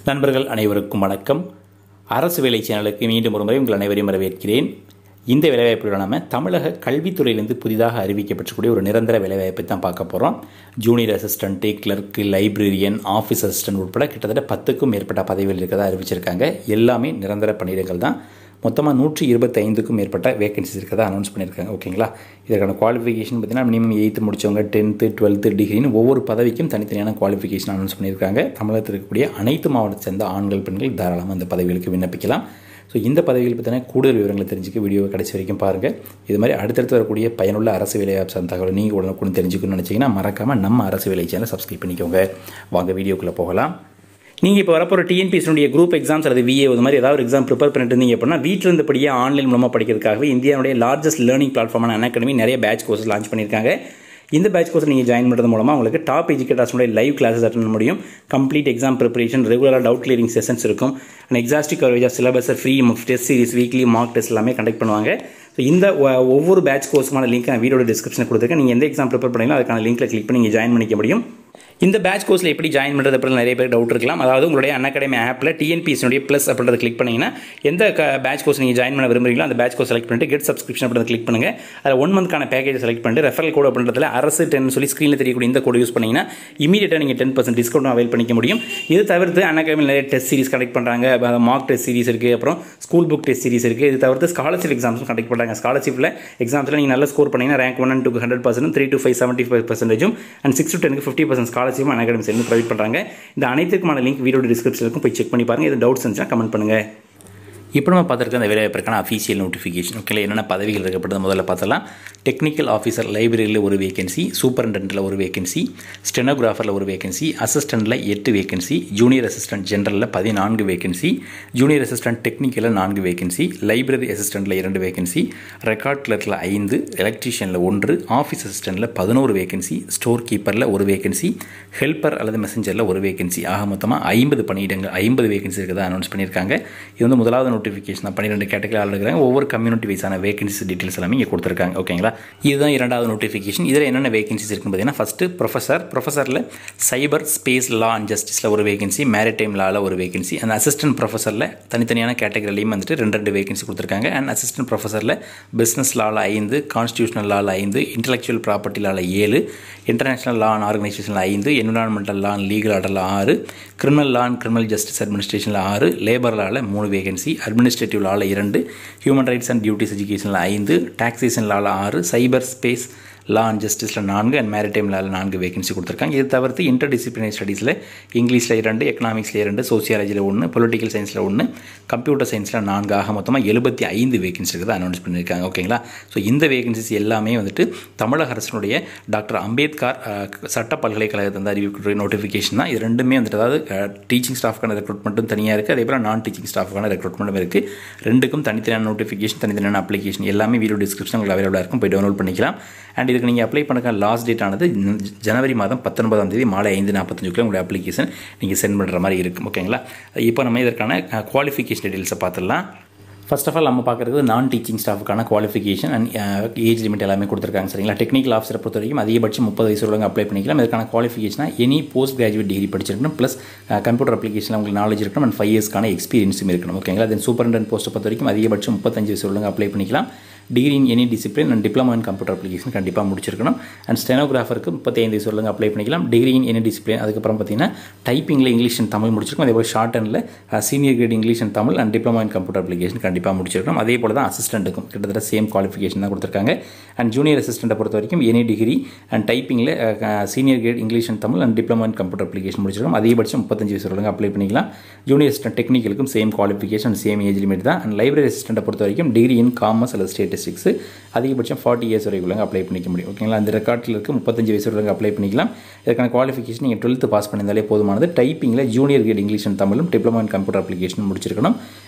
நண்பர்கள் அனைவருக்கும் வணக்கம் அரசு வேலை சேனலுக்கு மீண்டும் ஒரு முறை உங்கள் அனைவரையும் வரவேற்கிறேன் இந்த வேலைவாய்ப்பு நம்ம தமிழக கல்வித்துறையிலிருந்து புதிதாக அறிவிக்கப்பட்டக்கூடிய ஒரு நிரந்தர வேலைவாய்ப்பை தான் பார்க்க போகிறோம் junior assistant clerk librarian office assistant உட்பட கிட்டத்தட்ட பத்துக்கும் மேற்பட்ட பதவிகள் இருக்கிறதா அறிவிச்சிருக்காங்க எல்லாமே நிரந்தர பணியிடங்கள் தான் மொத்தமாக நூற்றி இருபத்தி ஐந்துக்கும் மேற்பட்ட வேகன்சிஸ் இருக்கிறதா அனௌன்ஸ் பண்ணியிருக்காங்க ஓகேங்களா இதற்கான குவாலிஃபிகேஷன் பார்த்தீங்கன்னா மினிமம் எயித்து முடித்தவங்க டென்த்து டுவெல்த்து டிகிரின்னு ஒவ்வொரு பதவிக்கும் தனித்தனியான குவாலிஃபிகேஷன் அனௌன்ஸ் பண்ணியிருக்காங்க தமிழகத்தில் இருக்கக்கூடிய அனைத்து மாவட்டத்தை சேர்ந்த ஆண்கள் பெண்கள் தாராளமாக அந்த பதவிகளுக்கு விண்ணப்பிக்கலாம் ஸோ இந்த பதவிகள் பற்றின கூடுதல் விவரங்களை தெரிஞ்சுக்க வீடியோவை கடைசி வரைக்கும் பாருங்கள் இது மாதிரி அடுத்தடுத்து வரக்கூடிய பயனுள்ள அரசு வேலைவாய்ப்பு சார்ந்த தகவலை நீங்கள் உடனுக்குடன் தெரிஞ்சுக்கணும்னு நினச்சிங்கன்னா மறக்காமல் நம்ம அரசு வேலை சேனலை சப்ஸ்கிரைப் பண்ணிக்கோங்க வாங்க வீடியோக்குள்ளே போகலாம் நீங்கள் இப்போ வரப்போகிற டிஎன்பிஎஸ்னுடைய குரூப் எக்ஸாம்ஸ் அல்லது விஏ இது மாதிரி ஏதாவது ஒரு எக்ஸாம் ப்ரிப்பேர் பண்ணிட்டு இருந்தீங்க அப்படின்னா வீட்டில் இருந்தபடியே ஆன்லைன் மூலமாக படிக்கிறதுக்காகவே இந்தியாவுடைய லார்ஜஸ்ட் லேர்னிங் பிளாட்ஃபார்மான அகாடமி நிறைய பேட்ச் கோர்ஸ் லான்ச் பண்ணியிருக்காங்க இந்த பேட்ச் கோர்ஸ் நீங்கள் ஜாயின் பண்ணுறது மூலமாக உங்களுக்கு டாப் எஜுகேட்டர்ஸுடைய லைவ் கிளாஸஸ் அட்டன் பண்ண முடியும் கம்ப்ளீட் எக்ஸாம் ப்ரிப்பரேஷன் ரெகுலராக டவுட் கிளியரிங் செஷன்ஸ் இருக்கும் and exhaustive coverage of syllabus free test series weekly mock test எல்லாமே கண்டக்ட் பண்ணுவாங்க ஸோ இந்த ஒ- ஒவ்வொரு பேட்ச் கோர்ஸுமான லிங்க் நான் வீடியோட டிஸ்கிரிப்ஷனில் கொடுத்துருக்கேன் நீங்கள் எந்த எக்ஸாம் ப்ரிப்பேர் பண்ணீங்களோ அதுக்கான லிங்க்கில் கிளிக் பண்ணி நீங்கள் ஜாயின் பண்ணிக்க முடியும் இந்த பேட்ச் கோர்ஸில் எப்படி ஜாயின் பண்ணுறது அப்படின்னு நிறைய பேர் டவுட் இருக்கலாம் அதாவது உங்களுடைய அன் அகாடமி ஆப்பில் டிஎன்பிஎஸ்னுடைய ப்ளஸ் அப்படின்றத கிளிக் பண்ணிங்கன்னா எந்த பேட்ச் கோர்ஸ் நீங்கள் ஜாயின் பண்ண விரும்புறீங்களோ அந்த பேட்ச் கோர்ஸ் செலக்ட் பண்ணிட்டு கெட் சப்ஸ்கிரிப்ஷன் அப்படின்றத கிளிக் பண்ணுங்கள் அதில் ஒன் மந்த்க்கான பேக்கேஜ் செலக்ட் பண்ணிட்டு ரெஃபரல் கோட் அப்படின்றதுல அரசு டென் சொல்லி ஸ்க்ரீனில் தெரியக்கூடிய இந்த கோட் யூஸ் பண்ணிங்கன்னா இமீடியட்டாக நீங்கள் டென் பர்சன்ட் டிஸ்கவுண்ட் அவைல் பண்ணிக்க முடியும் இது தவிர்த்து அன் அகாடமியில் நிறைய டெஸ்ட் சீரிஸ் கண்டக்ட் பண்ணுறாங்க மார்க் டெஸ்ட் சீரிஸ் இருக்குது அப்புறம் ஸ்கூல் புக் டெஸ்ட் சீரிஸ் இருக்குது இது தவிர்த்து ஸ்காலர்ஷிப் எக்ஸாம்ஸும் கண்டக்ட் பண்ணுறாங்க ஸ்காலர்ஷிப்பில் எக்ஸாம்ஸில் நீங்கள் நல்ல ஸ்கோர் பண்ணீங்கன்னா rank one and two hundred percent three to five seventy five பர்சன்டேஜும் அண்ட் சிக்ஸ் டு டெனுக்கு fifty percent scholarship Unacademy சேர்ந்து ப்ரொவைட் பண்ணுறாங்க இந்த அனைத்துக்குமான லிங்க் வீடியோ டிஸ்கிரிப்ஷனில் இருக்கும் போய் செக் பண்ணி பாருங்கள் இது டவுட்ஸ் இருந்துச்சுன்னா கமெண்ட் பண்ணுங்கள் இப்போ நம்ம பார்த்துருக்க அந்த வேலைவாய்ப்பிற்கான அஃபீஷியல் நோட்டிஃபிகேஷன் ஓகே என்னென்ன பதவிகள் இருக்கப்படுது முதல்ல பார்த்தலாம் டெக்னிக்கல் ஆஃபீஸர் லைப்ரரியில் ஒரு வேகன்சி சூப்பரண்டென்ட்டில் ஒரு வேகன்சி ஸ்டெனோகிராஃபரில் ஒரு வேகன்சி அசிஸ்டண்ட்டில் எட்டு வேகன்சி ஜூனியர் அசிஸ்டன்ட் ஜென்ரலில் பதினான்கு வேகன்சி ஜூனியர் அசிஸ்டன்ட் டெக்னிக்கலில் நான்கு வேகன்சி லைப்ரரி அசிஸ்டண்ட்டில் இரண்டு வேகன்சி ரெக்கார்ட் கிளர்க்கில் ஐந்து எலக்ட்ரீஷியனில் ஒன்று ஆஃபீஸ் அசிஸ்டண்ட்டில் பதினோரு வேகன்சி ஸ்டோர் கீப்பரில் ஒரு வேகன்சி ஹெல்ப்பர் அல்லது மெசஞ்சரில் ஒரு வேகன்சி ஆக மொத்தமாக ஐம்பது பணியிடங்கள் ஐம்பது வேகன்சி இருக்கிறதா அனௌன்ஸ் பண்ணியிருக்காங்க இது வந்து முதலாவது நோட்டிஃபிகேஷன் தான் பன்னிரெண்டு கேட்டகரி ஆள் இருக்கிறாங்க ஒவ்வொரு கம்யூனிட்டி வைஸான வேகன்சிஸ் டீட்டெயில்ஸ் எல்லாமே இங்கே கொடுத்துருக்காங்க ஓகேங்களா இதுதான் இரண்டாவது நோட்டிஃபிகேஷன் இதில் என்னென்ன வேகன்சிஸ் இருக்குன்னு பார்த்தீங்கன்னா ஃபஸ்ட்டு ப்ரொஃபஸர் ப்ரொஃபஸரில் சைபர் ஸ்பேஸ் லா அண்ட் ஜஸ்டிஸில் ஒரு வேகன்சி மேரிடைம் லாவில் ஒரு வேகன்சி அந்த அசிஸ்டன்ட் ப்ரொஃபஸரில் தனித்தனியான கேட்டகரிலையும் வந்துட்டு ரெண்டு ரெண்டு வேகன்சி கொடுத்துருக்காங்க அண்ட் அசிஸ்டன்ட் ப்ரொஃபஸரில் பிஸ்னஸ் லாவில் ஐந்து கான்ஸ்டியூஷனல் லாவில் ஐந்து இன்டலெக்சுவல் ப்ராப்பர்ட்டி லாவில் ஏழு இன்டர்நேஷனல் லா அண்ட் ஆர்கனைசேஷனில் ஐந்து என்விரான்மெண்டல் லா அண்ட் லீகல் ஆர்டரில் ஆறு criminal law and criminal justice அட்மினிஸ்ட்ரேஷனில் ஆறு லேபர் லாவில் மூணு வேகன்சி அட்மினிஸ்ட்ரேட்டிவ் லாவில் இரண்டு ஹியூமன் ரைட்ஸ் அண்ட் டியூட்டிஸ் எஜுகேஷனில் ஐந்து டாக்ஸேஷன் லாவில் ஆறு சைபர் ஸ்பேஸ் லா அண்ட் ஜஸ்டிஸில் நான்கு அண்ட் மேரிடைம் லாவில் நான்கு வேகன்சி கொடுத்துருக்காங்க இது தவிர்த்து இன்டர் டிசிப்ளினரி ஸ்டடீஸில் இங்கிலீஷில் இரண்டு எக்கனாமிக்ஸில் இரண்டு சோசியாலஜியில் ஒன்று பொலிட்டிக்கல் சயின்ஸில் ஒன்று கம்ப்யூட்டர் சயின்ஸில் நான்கு ஆக மொத்தமாக எழுபத்தி ஐந்து வேகன்சி இருக்குது அனௌன்ஸ் பண்ணியிருக்காங்க ஓகேங்களா ஸோ இந்த வேகன்சிஸ் எல்லாமே வந்துட்டு தமிழக அரசினுடைய டாக்டர் அம்பேத்கர் அஹ், சட்ட பல்கலைக்கழகத்தை வந்து அறிவிக்கக்கூடிய நோட்டிஃபிகேஷன் தான் இது ரெண்டுமே வந்துட்டு அதாவது டீச்சிங் ஸ்டாஃப்க்கான ரெக்ரூட்மெண்ட்டும் தனியாக இருக்குது அதே போல் நான் டீச்சிங் ஸ்டாஃப்க்கான ரெக்ரூட்மெண்ட்டும் இருக்குது ரெண்டுக்கும் தனித்தனியான நோட்டிஃபிகேஷன் தனித்தனியான அப்ளிகேஷன் எல்லாமே வீடியோ டிஸ்கிரிப்ஷன் உங்களுக்கு அவைலபிளாக இருக்கும் போய் டவுன்லோட் பண்ணிக்கலாம் அண்ட் இதுக்கு நீங்கள் அப்ளை பண்ணுற லாஸ்ட் டேட் ஆனது ஜனவரி மாதம் பத்தொன்பதாம் தேதி மாலை ஐந்து நாற்பத்தஞ்சுக்குள்ள உங்களுடைய அப்ளிகேஷன் நீங்கள் சென்ட் பண்ணுற மாதிரி இருக்கும் ஓகேங்களா இப்போ நம்ம இதற்கான குவாலிஃபிகேஷன் டீட்டெயில்ஸை பார்த்துடலாம் ஃபர்ஸ்ட் ஆஃப் ஆல் நம்ம பார்க்குறது நான் டீச்சிங் ஸ்டாஃபுக்கான குவாலிஃபிகேஷன் அண்ட் ஏஜ் லிமிட் எல்லாமே கொடுத்துருக்காங்க சரிங்களா டெக்னிக்கல் ஆஃபீஸரை பொறுத்த வரைக்கும் அதிகபட்சம் முப்பது வயசு உள்ளவங்க அப்ளை பண்ணிக்கலாம் இதற்கான குவாலிஃபிகேஷனாக எனி போஸ்ட் கிராஜுவேட் டிகிரி படிச்சிருக்கணும் ப்ளஸ் கம்ப்யூட்டர் அப்ளிகேஷனில் உங்களுக்கு நாலேஜ் இருக்கணும் அண்ட் ஃபைவ் இயர்ஸ்க்கான எக்ஸ்பீரியன்ஸும் இருக்கணும் ஓகேங்களா தென் சூப்பரண்டன் போஸ்ட்டை பொறுத்த வரைக்கும் அதிகபட்சம் முப்பத்தஞ்சு வயசு உள்ளவங்க அப்ளை பண்ணிக்கலாம் degree in any discipline and diploma in computer application கண்டிப்பாக முடிச்சிருக்கணும் அண்ட் ஸ்டெனோகிராஃபருக்கு முப்பத்தைந்து வயசு உள்ளவங்க அப்ளை பண்ணிக்கலாம் டிகிரி இன் எனி டிசிப்ளின் அதுக்கப்புறம் பார்த்தீங்கன்னா டைப்பிங்கில் இங்கிலீஷ் அண்ட் தமிழ் முடிச்சிருக்கோம் அதே போல் ஷார்ட் அண்டில் senior grade English and Tamil and diploma in computer application கண்டிப்பாக முடிச்சிருக்கணும் அதே போல் தான் அசிஸ்டண்ட்டுக்கும் கிட்டத்தட்ட சேம் குவாலிஃபிகேஷன் தான் கொடுத்துருக்காங்க அண்ட் ஜூனியர் அசிஸ்டண்ட்டை பொறுத்த வரைக்கும் எனி டிகிரி அண்ட் டைப்பிங்கில் senior grade English and Tamil and diploma in computer application முடிச்சிருக்கோம் அதிகபட்சம் முப்பத்தஞ்சு வயசு உள்ளவங்க அப்ளை பண்ணிக்கலாம் ஜூனியர் அசிஸ்டன்ட் டெக்னிக்கலுக்கும் same qualification same age limit தான் அண்ட் லைப்ரரி அசிஸ்டண்ட்டை பொறுத்த வரைக்கும் டிகிரி இன் காமர்ஸ் அல்லது ஸ்டேட்டிஸ்டிக்ஸ் அதிகபட்சம் ஃபார்ட்டி இயர்ஸ் வரைக்கும் அப்ளை பண்ணிக்க முடியும் ஓகேங்களா அந்த ரெக்கார்டில் இருக்க முப்பத்தஞ்சு வயசு வரைக்கும் அப்ளை பண்ணிக்கலாம் இதற்கான குவாலிஃபிகேஷன் நீங்கள் டுவெல்த்து பாஸ் பண்ணியிருந்தாலே போதுமானது டைப்பிங்கில் ஜூனியர் கிரேட் இங்கிலீஷ் அண்ட் தமிழும் டிப்ளமோ இன் கம்ப்யூட்டர் அப்ளிகேஷன் முடிச்சிருக்கணும்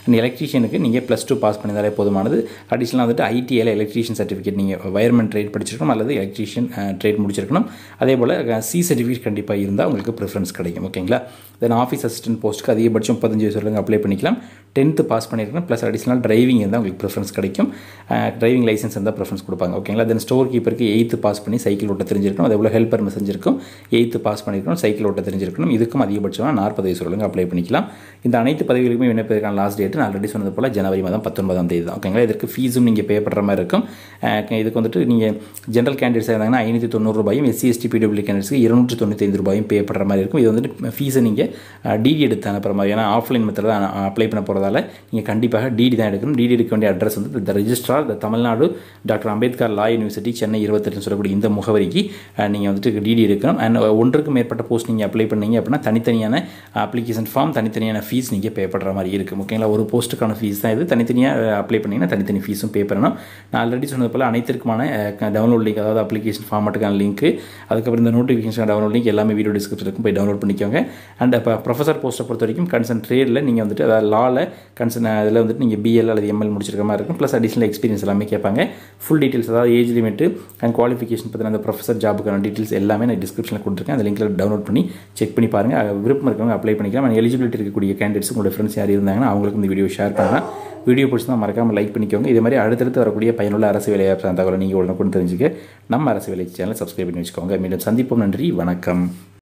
அண்ட் எலக்ட்ரீஷியனுக்கு நீங்கள் ப்ளஸ் டூ பாஸ் பண்ணியிருந்தாலே போதுமானது அடிஷ்னலாக வந்துட்டு ஐடிஐயில் எலக்ட்ரீஷியன் சர்டிஃபிகேட் நீங்கள் வயர்மெண்ட் ட்ரேட் படிச்சிருக்கணும் அல்லது எலக்ட்ரீஷியன் ட்ரேட் முடிச்சிருக்கணும் அதே போல் சி சர்டிஃபிகேட் கண்டிப்பாக இருந்தால் உங்களுக்கு ப்ரிஃபரன்ஸ் கிடைக்கும் ஓகேங்களா தென் ஆஃபீஸ் அசிஸ்டன்ட் போஸ்ட்டுக்கு அதிகபட்சம் முப்பத்தஞ்சு வயசு வரைக்கும் அப்ளை பண்ணிக்கலாம் டென்த்து பாஸ் பண்ணியிருக்கணும் ப்ளஸ் அடிஷ்னல் டிரைவிங் இருந்தால் உங்களுக்கு ப்ரிஃபரன்ஸ் கிடைக்கும் டிரைவிங் லைசன்ஸ் இருந்தால் ப்ரிஃபரன்ஸ் கொடுப்பாங்க ஓகேங்களா தென் ஸ்டோர் கீப்பருக்கு எயித்து பாஸ் பண்ணி சைக்கிள் ஓட்ட தெரிஞ்சிருக்கணும் அதே போல் ஹெல்ப்பர் மெசேஜ் இருக்கும் எயித்து பாஸ் பண்ணியிருக்கணும் சைக்கிள் ஓட்ட தெரிஞ்சிருக்கணும் இதுக்கும் அதிகபட்சமாக நாற்பது வயசு வரைக்கும் அப்ளை பண்ணிக்கலாம் இந்த அனைத்து பதவிகளுக்குமே விண்ணப்பிற்கான லாஸ்ட் டேட் நான் ஆல்ரெடி சொன்னது போல் ஜனவரி மாதம் பத்தொன்பதாம் தேதி தான் ஓகேங்களா இதற்கு ஃபீஸும் நீங்கள் பே பண்ணுற மாதிரி இருக்கும் இதுக்கு வந்துட்டு நீங்கள் ஜென்ரல் கேண்டிடேட்ஸ் இருந்தாங்கன்னா ஐநூற்றி தொண்ணூறு ரூபாயும் எஸ்சி எஸ்டி பிடபிள்யூ கேண்டிடேட்ஸ்க்கு இருநூற்றி தொண்ணூற்றி ரூபாயும் பே பண்ணுற மாதிரி இருக்கும் இது வந்துட்டு ஃபீஸை நீங்கள் டிடி எடுத்து அனுப்புகிற மாதிரி ஏன்னா ஆஃப்லைன் மெத்தட் தான் அப்ளை பண்ண போகிறதால நீங்கள் கண்டிப்பாக டிடி தான் எடுக்கணும் டிடி எடுக்க வேண்டிய அட்ரஸ் வந்து the registrar the Tamil Nadu doctor Ambedkar law university Chennai இருபத்தெட்டு சொல்லக்கூடிய இந்த முகவரிக்கு நீங்கள் வந்துட்டு டிடி எடுக்கணும் அண்ட் ஒன்றுக்கு மேற்பட்ட போஸ்ட் நீங்கள் அப்ளை பண்ணீங்க அப்படின்னா தனித்தனியான அப்ளிகேஷன் ஃபார்ம் தனித்தனியான ஃபீஸ் நீங்கள் பே பண்ணுற மாதிரி இருக்கும் ஓகேங்களா ஒரு போஸ்ட்டுக்கான ஃபீஸ் தான் இது தனித்தனியாக அப்ளை பண்ணிங்கன்னா தனித்தனி ஃபீஸும் பே பண்ணணும் நான் ஆல்ரெடி சொன்னது போல் அனைத்திற்குமான டவுன்லோட் லிங்க் அதாவது அப்ளிகேஷன் ஃபார்மட்டுக்கான லிங்க் அதுக்கப்புறம் இந்த நோட்டிஃபிகேஷன் டவுன்லோட் லிங்க் எல்லாமே வீடியோ டிஸ்கிரிப்ஷன் இருக்கும் போய் டவுன்லோட் பண்ணிக்கோங்க அண்ட் இப்போ ப்ரொஃபஸர் போஸ்ட்டை பொறுத்த வரைக்கும் கன்சர்ன் ட்ரேடில் நீங்கள் வந்துட்டு அதாவது லாவில் கன்சர்ன் அதில் வந்துட்டு நீங்கள் பிஎல் அல்லது எம்எல் முடிச்சிருக்க மாதிரி இருக்கும் ப்ளஸ் அடிஷனல் எக்ஸ்பீரியன்ஸ் எல்லாமே கேட்பாங்க ஃபுல் டீட்டெயில்ஸ் அதாவது ஏஜ் லிமிட்டு அண்ட் குவாலிஃபிகேஷன் பற்றின அந்த ப்ரொஃபஸர் ஜாபுக்கான டீட்டெயில்ஸ் எல்லாமே நான் டிஸ்கிரிப்ஷனில் கொடுத்துருக்கேன் அந்த லிங்கில் டவுன்லோட் பண்ணி செக் பண்ணி பாருங்கள் விருப்பம் இருக்கவங்க அப்ளை பண்ணிக்கலாம் அண்ட் எலிஜிபிலிட்டி இருக்கக்கூடிய கேண்டிடேட்ஸ் உங்களோட ஃப்ரெண்ட்ஸ் யார் இருந்தாங்கன்னா அவங்களுக்கு இந்த வீடியோ ஷேர் பண்ணலாம் வீடியோ பிடிச்சிருந்தா மறக்காமல் லைக் பண்ணிக்கோங்க இதே மாதிரி அடுத்தடுத்து வரக்கூடிய பயனுள்ள அரசு வேலைவாய்ப்பு தகவலை நீங்கள் உடனுக்குடன் தெரிஞ்சுக்க நம்ம அரசு வேலை சேனலை சப்ஸ்கிரைப் பண்ணி வச்சுக்கோங்க மீண்டும் சந்திப்போம் நன்றி வணக்கம்